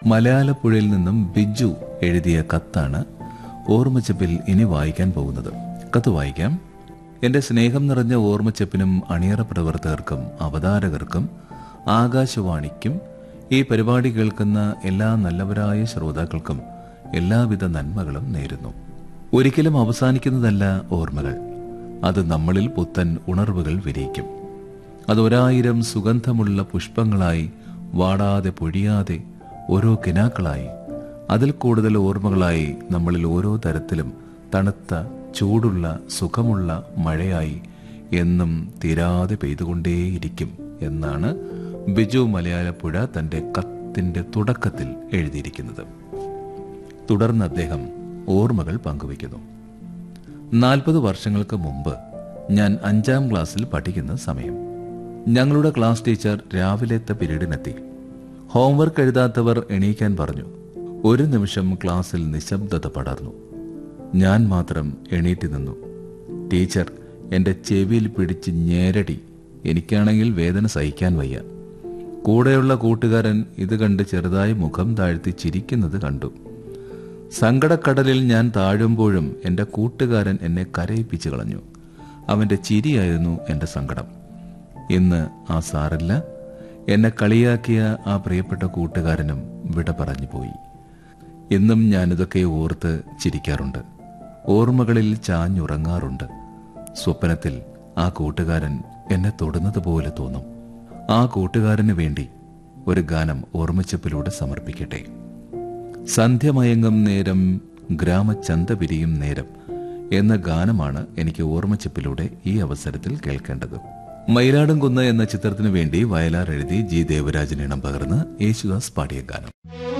മലയാളപ്പുഴയിൽ നിന്നും ബിജു എഴുതിയ കത്താണ് ഓർമ്മച്ചപ്പിൽ ഇനി വായിക്കാൻ പോകുന്നത് കത്ത് വായിക്കാം എന്റെ സ്നേഹം നിറഞ്ഞ ഓർമ്മച്ചപ്പിനും അണിയറ പ്രവർത്തകർക്കും അവതാരകർക്കും ആകാശവാണിക്കും ഈ പരിപാടി കേൾക്കുന്ന എല്ലാ നല്ലവരായ ശ്രോതാക്കൾക്കും എല്ലാവിധ നന്മകളും നേരുന്നു ഒരിക്കലും അവസാനിക്കുന്നതല്ല ഓർമ്മകൾ അത് നമ്മളിൽ പുത്തൻ ഉണർവുകൾ വിരിയിക്കും അത് ഒരായിരം സുഗന്ധമുള്ള പുഷ്പങ്ങളായി വാടാതെ പൊഴിയാതെ ഓരോ കിനാക്കളായി അതിൽ കൂടുതൽ ഓർമ്മകളായി നമ്മളിൽ ഓരോ തരത്തിലും തണുത്ത ചൂടുള്ള സുഖമുള്ള മഴയായി എന്നും തീരാതെ പെയ്തുകൊണ്ടേയിരിക്കും എന്നാണ് ബിജു മലയാളപ്പുഴ തന്റെ കത്തിന്റെ തുടക്കത്തിൽ എഴുതിയിരിക്കുന്നത് തുടർന്ന് അദ്ദേഹം ഓർമ്മകൾ പങ്കുവയ്ക്കുന്നു നാൽപ്പത് വർഷങ്ങൾക്ക് മുമ്പ് ഞാൻ അഞ്ചാം ക്ലാസ്സിൽ പഠിക്കുന്ന സമയം ഞങ്ങളുടെ ക്ലാസ് ടീച്ചർ രാവിലത്തെ പീരീഡിനെത്തി ഹോംവർക്ക് എഴുതാത്തവർ എണീക്കാൻ പറഞ്ഞു ഒരു നിമിഷം ക്ലാസ്സിൽ നിശബ്ദത പടർന്നു ഞാൻ മാത്രം എണീറ്റ് നിന്നു ടീച്ചർ എന്റെ ചെവിയിൽ പിടിച്ച് ഞേരടി എനിക്കാണെങ്കിൽ വേദന സഹിക്കാൻ വയ്യ കൂടെയുള്ള കൂട്ടുകാരൻ ഇത് കണ്ട് ചെറുതായി മുഖം താഴ്ത്തി ചിരിക്കുന്നത് കണ്ടു സങ്കടക്കടലിൽ ഞാൻ താഴുമ്പോഴും എന്റെ കൂട്ടുകാരൻ എന്നെ കരയിപ്പിച്ചു കളഞ്ഞു അവന്റെ ചിരിയായിരുന്നു എന്റെ സങ്കടം ഇന്ന് ആ സാറില്ല എന്നെ കളിയാക്കിയ ആ പ്രിയപ്പെട്ട കൂട്ടുകാരനും വിട പറഞ്ഞു പോയി ഇന്നും ഞാനിതൊക്കെ ഓർത്ത് ചിരിക്കാറുണ്ട് ഓർമ്മകളിൽ ചാഞ്ഞുറങ്ങാറുണ്ട് സ്വപ്നത്തിൽ ആ കൂട്ടുകാരൻ എന്നെ തൊടുന്നത് പോലെ തോന്നും ആ കൂട്ടുകാരന് വേണ്ടി ഒരു ഗാനം ഓർമ്മച്ചപ്പിലൂടെ സമർപ്പിക്കട്ടെ സന്ധ്യമയങ്ങും നേരം ഗ്രാമചന്ത പിരിയും നേരം എന്ന ഗാനമാണ് എനിക്ക് ഓർമ്മച്ചപ്പിലൂടെ ഈ അവസരത്തിൽ കേൾക്കേണ്ടത് മയിലാടും കുന്ന് എന്ന ചിത്രത്തിനു വേണ്ടി വയലാർ എഴുതി ജി ദേവരാജൻ ഇണം പകർന്ന് യേശുദാസ് പാടിയ ഗാനം